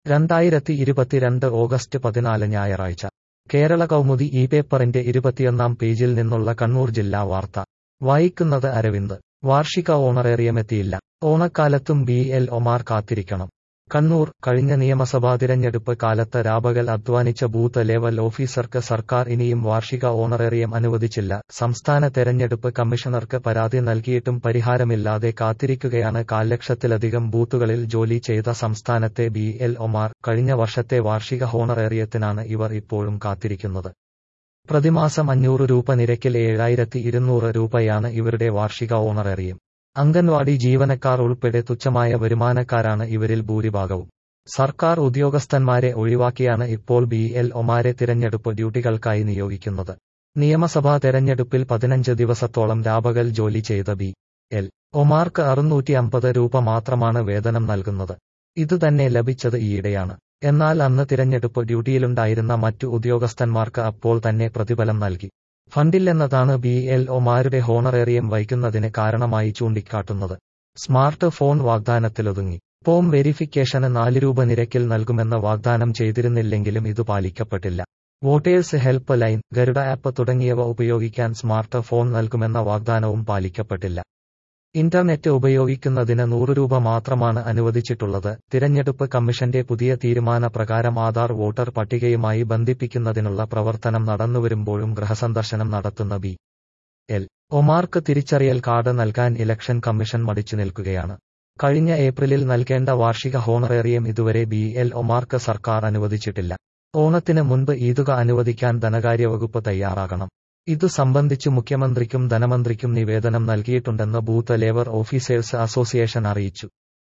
രണ്ടായിരത്തി ഇരുപത്തിരണ്ട് ഓഗസ്റ്റ് പതിനാല് ഞായറാഴ്ച കേരള കൗമുദി ഈ പേപ്പറിന്റെ ഇരുപത്തിയൊന്നാം പേജിൽ നിന്നുള്ള കണ്ണൂർ ജില്ലാ വാർത്ത വായിക്കുന്നത് അരവിന്ദ് വാർഷിക ഓണറേറിയമെത്തിയില്ല ഓണക്കാലത്തും ബി എൽ ഒമാർ കാത്തിരിക്കണം കണ്ണൂർ കഴിഞ്ഞ നിയമസഭാ തിരഞ്ഞെടുപ്പ് കാലത്ത് രാപകൽ അധ്വാനിച്ച ബൂത്ത് ലെവൽ ഓഫീസർക്ക് സർക്കാർ ഇനിയും വാർഷിക ഓണറേറിയം അനുവദിച്ചില്ല സംസ്ഥാന തെരഞ്ഞെടുപ്പ് കമ്മീഷണർക്ക് പരാതി നൽകിയിട്ടും പരിഹാരമില്ലാതെ കാത്തിരിക്കുകയാണ് കാൽലക്ഷത്തിലധികം ബൂത്തുകളിൽ ജോലി ചെയ്ത സംസ്ഥാനത്തെ ബി എൽ ഒമാർ കഴിഞ്ഞ വർഷത്തെ വാർഷിക ഹോണറേറിയത്തിനാണ് ഇവർ ഇപ്പോഴും കാത്തിരിക്കുന്നത് പ്രതിമാസം അഞ്ഞൂറ് രൂപ നിരക്കിൽ ഏഴായിരത്തി ഇരുന്നൂറ് രൂപയാണ് ഇവരുടെ വാർഷിക ഓണറേറിയം അംഗൻവാടി ജീവനക്കാർ ഉൾപ്പെടെ തുച്ഛമായ വരുമാനക്കാരാണ് ഇവരിൽ ഭൂരിഭാഗവും സർക്കാർ ഉദ്യോഗസ്ഥന്മാരെ ഒഴിവാക്കിയാണ് ഇപ്പോൾ ബി എൽ ഒമാരെ തിരഞ്ഞെടുപ്പ് ഡ്യൂട്ടികൾക്കായി നിയോഗിക്കുന്നത് നിയമസഭാ തെരഞ്ഞെടുപ്പിൽ പതിനഞ്ച് ദിവസത്തോളം രാപകൽ ജോലി ചെയ്ത ബി എൽ ഒമാർക്ക് അറുന്നൂറ്റി അമ്പത് രൂപ മാത്രമാണ് വേതനം നൽകുന്നത് ഇതുതന്നെ ലഭിച്ചത് ഈയിടെയാണ് എന്നാൽ അന്ന് തിരഞ്ഞെടുപ്പ് ഡ്യൂട്ടിയിലുണ്ടായിരുന്ന മറ്റു ഉദ്യോഗസ്ഥന്മാർക്ക് അപ്പോൾ തന്നെ പ്രതിഫലം നൽകി ഫണ്ടില്ലെന്നതാണ് ബി എൽ ഒമാരുടെ ഹോണറേറിയം വൈകുന്നതിന് കാരണമായി ചൂണ്ടിക്കാട്ടുന്നത് സ്മാർട്ട് ഫോൺ വാഗ്ദാനത്തിലൊതുങ്ങി ഫോം വെരിഫിക്കേഷന് നാല് രൂപ നിരക്കിൽ നൽകുമെന്ന വാഗ്ദാനം ചെയ്തിരുന്നില്ലെങ്കിലും ഇത് പാലിക്കപ്പെട്ടില്ല voters help line Garuda app തുടങ്ങിയവ ഉപയോഗിക്കാൻ സ്മാർട്ട് ഫോൺ നൽകുമെന്ന വാഗ്ദാനവും പാലിക്കപ്പെട്ടില്ല ഇന്റർനെറ്റ് ഉപയോഗിക്കുന്നതിന് നൂറ് രൂപ മാത്രമാണ് അനുവദിച്ചിട്ടുള്ളത് തിരഞ്ഞെടുപ്പ് കമ്മീഷന്റെ പുതിയ തീരുമാന പ്രകാരം ആധാർ വോട്ടർ പട്ടികയുമായി ബന്ധിപ്പിക്കുന്നതിനുള്ള പ്രവർത്തനം നടന്നുവരുമ്പോഴും ഗൃഹസന്ദർശനം നടത്തുന്ന ബി എൽ ഒമാർക്ക് തിരിച്ചറിയൽ കാർഡ് നൽകാൻ ഇലക്ഷൻ കമ്മീഷൻ മടിച്ചു നിൽക്കുകയാണ് കഴിഞ്ഞ ഏപ്രിലിൽ നൽകേണ്ട വാർഷിക ഹോണറേറിയം ഇതുവരെ ബി എൽ ഒമാർക്ക് സർക്കാർ അനുവദിച്ചിട്ടില്ല ഓണത്തിന് മുൻപ് ഈ തുക അനുവദിക്കാൻ ധനകാര്യവകുപ്പ് തയ്യാറാകണം ഇതു സംബന്ധിച്ച് മുഖ്യമന്ത്രിക്കും ധനമന്ത്രിക്കും നിവേദനം നൽകിയിട്ടുണ്ടെന്ന് ബൂത്ത് ലേബർ ഓഫീസേഴ്സ് അസോസിയേഷൻ അറിയിച്ചു